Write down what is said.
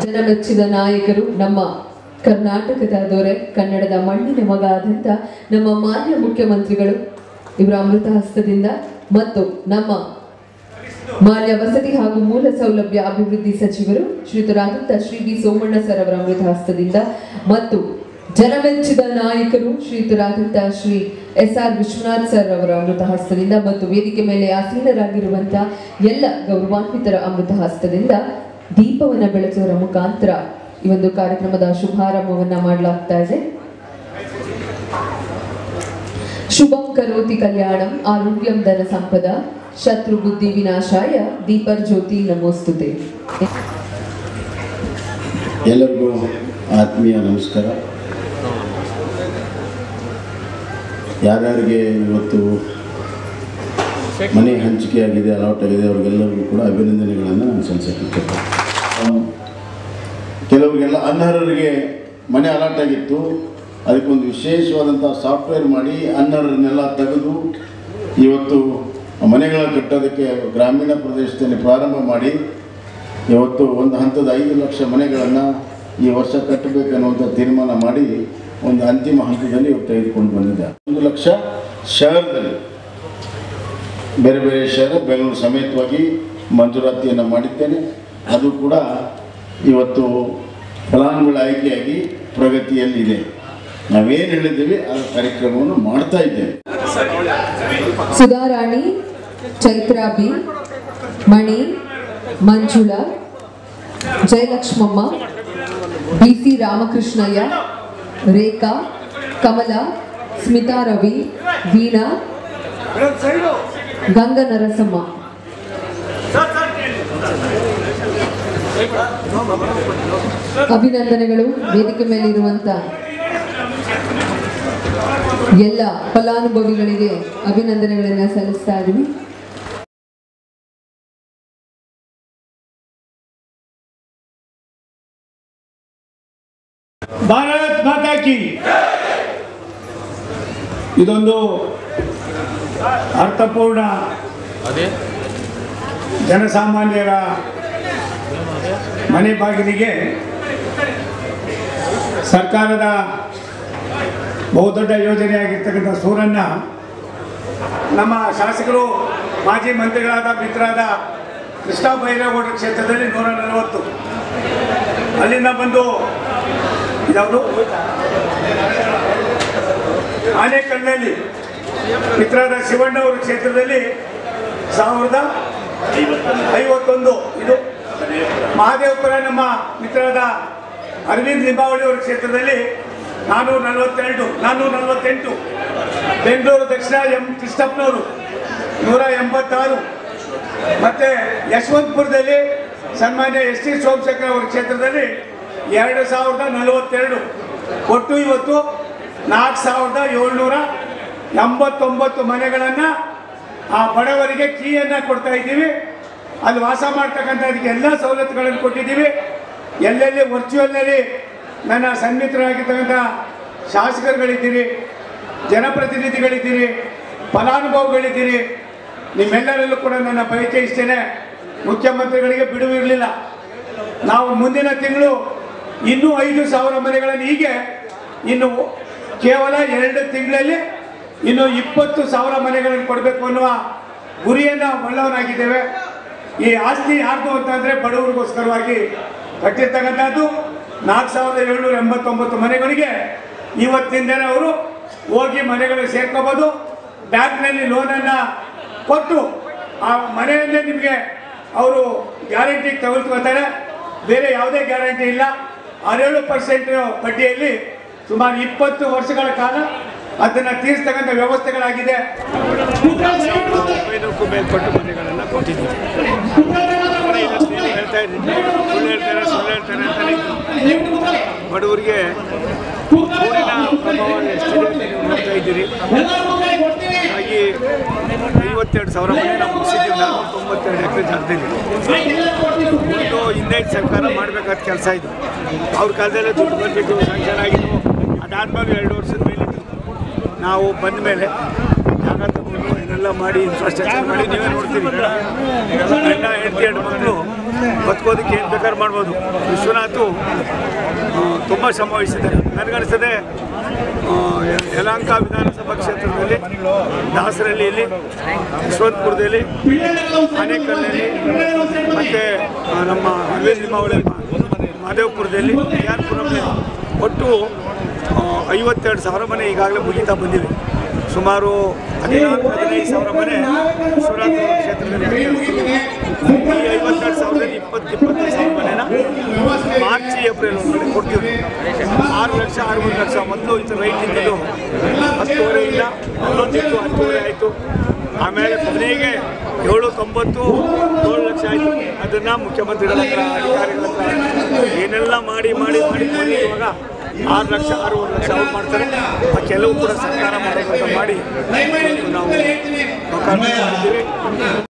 ಜನಮೆಚ್ಚಿದ ನಾಯಕರು ನಮ್ಮ ಕರ್ನಾಟಕದ ದೊರೆ ಕನ್ನಡದ ಮಣ್ಣಿನ ಮಗ ಆದಂತ ನಮ್ಮ ಮಾನ್ಯ ಮುಖ್ಯಮಂತ್ರಿಗಳು ಇವರ ಅಮೃತ ಹಸ್ತದಿಂದ ಮತ್ತು ನಮ್ಮ ಮಾನ್ಯ ವಸತಿ ಹಾಗೂ ಮೂಲ ಸೌಲಭ್ಯ ಅಭಿವೃದ್ಧಿ ಸಚಿವರು ಶ್ರೀಯುತರಾದಂಥ ಶ್ರೀ ವಿ ಸೋಮಣ್ಣ ಸರ್ ಅವರ ಅಮೃತ ಹಸ್ತದಿಂದ ಮತ್ತು ಜನಮೆಚ್ಚಿದ ನಾಯಕರು ಶ್ರೀಯುತರಾದಂಥ Shri S R Vishwanath sir ಅವರ ಅಮೃತ ಹಸ್ತದಿಂದ ಮತ್ತು ವೇದಿಕೆ ಮೇಲೆ ಆಸೀನರಾಗಿರುವಂಥ ಎಲ್ಲ ಗೌರವಾನ್ವಿತರ ಅಮೃತ ಹಸ್ತದಿಂದ ದೀಪವನ್ನ ಬೆಳೆಸೋರ ಮುಖಾಂತರ ಈ ಒಂದು ಕಾರ್ಯಕ್ರಮದ ಶುಭಾರಂಭವನ್ನ ಮಾಡಲಾಗ್ತಾ ಇದೆ ಶುಭಂ ಕರೋತಿ ಕಲ್ಯಾಣಂ ಆರೋಗ್ಯಂ ಧನ ಸಂಪದ ಶತ್ರು ಬುದ್ಧಿ ವಿನಾಶಾಯ ದೀಪರ್ ಜ್ಯೋತಿ ನಮೋಸ್ತುತೆ ಎಲ್ಲರಿಗೂ ಆತ್ಮೀಯ ನಮಸ್ಕಾರ ಯಾರ್ಯಾರಿಗೆ ಇವತ್ತು ಮನೆ ಹಂಚಿಕೆಯಾಗಿದೆ ಅಲಾಟ್ ಆಗಿದೆ ಅವ್ರಿಗೆಲ್ಲರಿಗೂ ಕೂಡ ಅಭಿನಂದನೆಗಳನ್ನು ನಾನು ಸಲ್ಲಿಸಕ್ಕೆ ಇಷ್ಟಪಡ್ತೀನಿ ಕೆಲವರಿಗೆಲ್ಲ ಅನರ್ಹರಿಗೆ ಮನೆ ಅಲಾಟ್ ಆಗಿತ್ತು ಅದಕ್ಕೊಂದು ವಿಶೇಷವಾದಂಥ ಸಾಫ್ಟ್ವೇರ್ ಮಾಡಿ ಅನರ್ಹರನ್ನೆಲ್ಲ ತೆಗೆದು ಇವತ್ತು ಮನೆಗಳ ಕಟ್ಟೋದಕ್ಕೆ ಗ್ರಾಮೀಣ ಪ್ರದೇಶದಲ್ಲಿ ಪ್ರಾರಂಭ ಮಾಡಿ ಇವತ್ತು ಒಂದು ಹಂತದ ಐದು ಲಕ್ಷ ಮನೆಗಳನ್ನು ಈ ವರ್ಷ ಕಟ್ಟಬೇಕನ್ನುವಂಥ ತೀರ್ಮಾನ ಮಾಡಿ ಒಂದು ಅಂತಿಮ ಹಂತದಲ್ಲಿ ಇವತ್ತು ತೆಗೆದುಕೊಂಡು ಬಂದಿದೆ ಒಂದು ಲಕ್ಷ ಶಹರದಲ್ಲಿ ಬೇರೆ ಬೇರೆ ಶಹರ ಬೆಂಗಳೂರು ಸಮೇತವಾಗಿ ಮಂಜೂರಾತಿಯನ್ನು ಮಾಡಿದ್ದೇನೆ ಅದು ಕೂಡ ಇವತ್ತು ಫಲಾನುಭವಿಗಳ ಆಯ್ಕೆಯಾಗಿ ಪ್ರಗತಿಯಲ್ಲಿದೆ ನಾವೇನು ಹೇಳಿದ್ದೀವಿ ಆ ಕಾರ್ಯಕ್ರಮವನ್ನು ಮಾಡ್ತಾ ಇದ್ದೇವೆ Sudharani Chaitra B Mani Manjula Jayalakshmamma B C Ramakrishnaiah Rekha Kamala Smitha Ravi Veena Ganga Narasamma ಅಭಿನಂದನೆಗಳು ವೇದಿಕೆ ಮೇಲಿರುವಂತ ಎಲ್ಲ ಫಲಾನುಭವಿಗಳಿಗೆ ಅಭಿನಂದನೆಗಳನ್ನ ಸಲ್ಲಿಸ್ತಾ ಇದ್ದೀವಿ ಭಾರತ್ ಮಾತಾ ಕಿ ಇದೊಂದು ಅರ್ಥಪೂರ್ಣ ಜನಸಾಮಾನ್ಯರ ಮನೆ ಬಾಗಿಲಿಗೆ ಸರ್ಕಾರದ ಬಹುದೊಡ್ಡ ಯೋಜನೆಯಾಗಿರ್ತಕ್ಕಂಥ ಸೂರನ್ನ ನಮ್ಮ ಶಾಸಕರು ಮಾಜಿ ಮಂತ್ರಿಗಳಾದ ಮಿತ್ರರಾದ ಕೃಷ್ಣ ಬೈರೇಗೌಡ ಕ್ಷೇತ್ರದಲ್ಲಿ ನೂರ ನಲವತ್ತು ಅಲ್ಲಿಂದ ಬಂದು ಇದಾವುದು ಆನೇಕಲ್ನಲ್ಲಿ ಮಿತ್ರರಾದ ಶಿವಣ್ಣ ಅವರ ಕ್ಷೇತ್ರದಲ್ಲಿ ಸಾವಿರದ ಐವತ್ತೊಂದು ಇದು ಮಹಾದೇವಪುರ ನಮ್ಮ ಮಿತ್ರರಾದ ಅರವಿಂದ್ ಲಿಂಬಾವಳಿ ಅವರ ಕ್ಷೇತ್ರದಲ್ಲಿ ನಾನ್ನೂರ ನಲವತ್ತೆರಡು ನಾನ್ನೂರ ನಲವತ್ತೆಂಟು ಬೆಂಗಳೂರು ದಕ್ಷಿಣ ಎಂ ಕೃಷ್ಣಪ್ಪನವರು ನೂರ ಎಂಬತ್ತಾರು ಮತ್ತು ಯಶವಂತಪುರದಲ್ಲಿ ಸನ್ಮಾನ್ಯ ಎಸ್ ಟಿ ಸೋಮಶೇಖರ್ ಅವರ ಕ್ಷೇತ್ರದಲ್ಲಿ ಎರಡು ಸಾವಿರದ ನಲವತ್ತೆರಡು ಒಟ್ಟು ಇವತ್ತು ನಾಲ್ಕು ಸಾವಿರದ ಏಳ್ನೂರ ಎಂಬತ್ತೊಂಬತ್ತು ಮನೆಗಳನ್ನು ಆ ಬಡವರಿಗೆ ಕೀಯನ್ನು ಕೊಡ್ತಾ ಇದ್ದೀವಿ ಅಲ್ಲಿ ವಾಸ ಮಾಡ್ತಕ್ಕಂಥದಕ್ಕೆ ಎಲ್ಲ ಸವಲತ್ತುಗಳನ್ನು ಕೊಟ್ಟಿದ್ದೀವಿ ಎಲ್ಲೆಲ್ಲಿ ವರ್ಚುವಲ್ನಲ್ಲಿ ನನ್ನ ಸನ್ಮಿತ್ರರಾಗಿರ್ತಕ್ಕಂಥ ಶಾಸಕರುಗಳಿದ್ದೀರಿ ಜನಪ್ರತಿನಿಧಿಗಳಿದ್ದೀರಿ ಫಲಾನುಭವಿಗಳಿದ್ದೀರಿ ನಿಮ್ಮೆಲ್ಲರಲ್ಲೂ ಕೂಡ ನನ್ನ ಬಯಕೆ ಇಷ್ಟೇನೆ ಮುಖ್ಯಮಂತ್ರಿಗಳಿಗೆ ಬಿಡುವು ಇರಲಿಲ್ಲ ನಾವು ಮುಂದಿನ ತಿಂಗಳು ಇನ್ನೂ ಐದು ಸಾವಿರ ಮನೆಗಳನ್ನು ಹೀಗೆ ಇನ್ನು ಕೇವಲ ಎರಡು ತಿಂಗಳಲ್ಲಿ ಇನ್ನು ಇಪ್ಪತ್ತು ಸಾವಿರ ಮನೆಗಳನ್ನು ಕೊಡಬೇಕು ಅನ್ನುವ ಗುರಿಯನ್ನು ಒಳ್ಳವನಾಗಿದ್ದೇವೆ ಈ ಆಸ್ತಿ ಯಾರ್ದು ಅಂತಂದರೆ ಬಡವರಿಗೋಸ್ಕರವಾಗಿ ಕಟ್ಟಿರ್ತಕ್ಕಂಥದ್ದು ನಾಲ್ಕು ಸಾವಿರದ ಏಳ್ನೂರ ಎಂಬತ್ತೊಂಬತ್ತು ಮನೆಗಳಿಗೆ ಇವತ್ತಿಂದಲೇ ಅವರು ಹೋಗಿ ಮನೆಗಳು ಸೇರ್ಕೋಬೋದು ಬ್ಯಾಂಕ್ನಲ್ಲಿ ಲೋನನ್ನು ಕೊಟ್ಟು ಆ ಮನೆಯನ್ನೇ ನಿಮಗೆ ಅವರು ಗ್ಯಾರಂಟಿ ತೆಗೆದುಕೊಳ್ತಾರೆ ಬೇರೆ ಯಾವುದೇ ಗ್ಯಾರಂಟಿ ಇಲ್ಲ ಆರೇಳು ಪರ್ಸೆಂಟ್ ಬಡ್ಡಿಯಲ್ಲಿ ಸುಮಾರು ಇಪ್ಪತ್ತು ವರ್ಷಗಳ ಕಾಲ ಅದನ್ನು ತೀರಿಸ್ತಕ್ಕಂಥ ವ್ಯವಸ್ಥೆಗಳಾಗಿದೆ ಒಂಬೈನೂರಕ್ಕೂ ಮೇಲ್ಪಟ್ಟು ಮನೆಗಳನ್ನು ಕೊಟ್ಟಿದ್ದೀವಿ ಹೇಳ್ತಾ ಇದ್ದೀನಿ ಸುಳ್ಳು ಹೇಳ್ತಾರೆ ಸುಳ್ಳು ಹೇಳ್ತಾರೆ ಅಂತಾನೆ ಬಡವರಿಗೆ ಊರಿನ ಪ್ರಭಾವ ಎಷ್ಟಿದೆ ಅಂತ ನೀವು ನೋಡ್ತಾ ಇದ್ದೀರಿ ಹಾಗಾಗಿ ಐವತ್ತೆರಡು ಸಾವಿರ ಮನೆ ನಾವು ಮುಗಿಸಿದ್ದೀವಿ ನಾನು ತೊಂಬತ್ತೆರಡು ಎಕರೆ ಜಾಗದಲ್ಲಿ ಒಂದು ಹಿಂದೆ ಸರ್ಕಾರ ಮಾಡಬೇಕಾದ ಕೆಲಸ ಇದು ಅವ್ರ ಕಾಲದಲ್ಲೇ ದುಡ್ಡು ಬಂದಿದ್ದು ಸ್ಯಾಂಕ್ಷನ್ ಆಗಿದ್ದು ಅದಾದ್ಮೇಲೆ ಎರಡು ವರ್ಷದ ಮೇಲೆ ನಾವು ಬಂದ ಮೇಲೆ ಜಾಗ ತಗೊಂಡು ಇದೆಲ್ಲ ಎಲ್ಲ ಮಾಡಿ ಇನ್ಫ್ರಾಸ್ಟ್ರಕ್ಚರ್ ಮಾಡಿ ನೀವೇ ನೋಡ್ತೀವಿ ಗಂಡ ಹೆಂಡತಿ ಎರಡು ಮಕ್ಕಳು ಬದುಕೋದಕ್ಕೆ ಏನು ಬೇಕಾದ್ರೆ ಮಾಡ್ಬೋದು ವಿಶ್ವನಾಥು ತುಂಬ ಶ್ರಮ ವಹಿಸಿದ್ದಾರೆ ನನಗನ್ನಿಸ್ತದೆ ಆ, ಯಲಹಂಕ ವಿಧಾನಸಭಾ ಕ್ಷೇತ್ರದಲ್ಲಿ ದಾಸರಳ್ಳಿಯಲ್ಲಿ ಯಶವಂತಪುರದಲ್ಲಿ ಆನೇಕಲ್ನಲ್ಲಿ ಮತ್ತು ನಮ್ಮ ಹವೇಲಿ ಮಾವಳಿ ಮಾದೇವಪುರದಲ್ಲಿ ಯಾರ್ಪುರದಲ್ಲಿ ಒಟ್ಟು ಆ, ಐವತ್ತೆರಡು ಸಾವಿರ ಮನೆ ಈಗಾಗಲೇ ಮುಗಿತಾ ಬಂದಿವೆ ಸುಮಾರು ಹದಿನಾಲ್ಕು ಹದಿನೈದು ಸಾವಿರ ಮನೆ ಶಿವರಾತ್ರಿ ಕ್ಷೇತ್ರದಲ್ಲಿ ಕಟ್ಟಿದ್ದಾರೆ. ಈ ಐವತ್ತೆರಡು ಸಾವಿರದಲ್ಲಿ ಇಪ್ಪತ್ತು ಇಪ್ಪತ್ತೈದು ಸಾವಿರ ಮನೆನ ಮಾರ್ಚ್ ಏಪ್ರಿಲ್ ಒಳಗಡೆ ಕೊಡ್ತೀವಿ ಆರು ಲಕ್ಷ ಆರೂವರೆ ಲಕ್ಷ ಮೊದಲು ಇದು ರೈಟ್ ಇದ್ದದ್ದು ಹತ್ತುವರೆಯಿಂದ ಹನ್ನೊಂದಿತ್ತು ಹತ್ತುವರೆ ಆಯಿತು ಆಮೇಲೆ ಕೊನೆಗೆ ಏಳು ತೊಂಬತ್ತು ಏಳು ಲಕ್ಷ ಆಯಿತು ಅದನ್ನು ಮುಖ್ಯಮಂತ್ರಿಗಳ ಹತ್ರ ಅಧಿಕಾರಿಗಳ ಹತ್ರ ಏನೆಲ್ಲ ಮಾಡಿ ಮಾಡಿ ಮಾಡಿ ಕೊನೆಗೆ ಇವಾಗ ಆರು ಲಕ್ಷ ಆರೂವರೆ ಲಕ್ಷ ಅವ್ರು ಮಾಡ್ತಾರೆ ಆ ಕೆಲವು ಕೂಡ ಸರ್ಕಾರ ಮಾಡೋದಂತ ಮಾಡಿ ನಾವು ಲೋಕಾರ್ಪಣೆ ಮಾಡಿದ್ದೀವಿ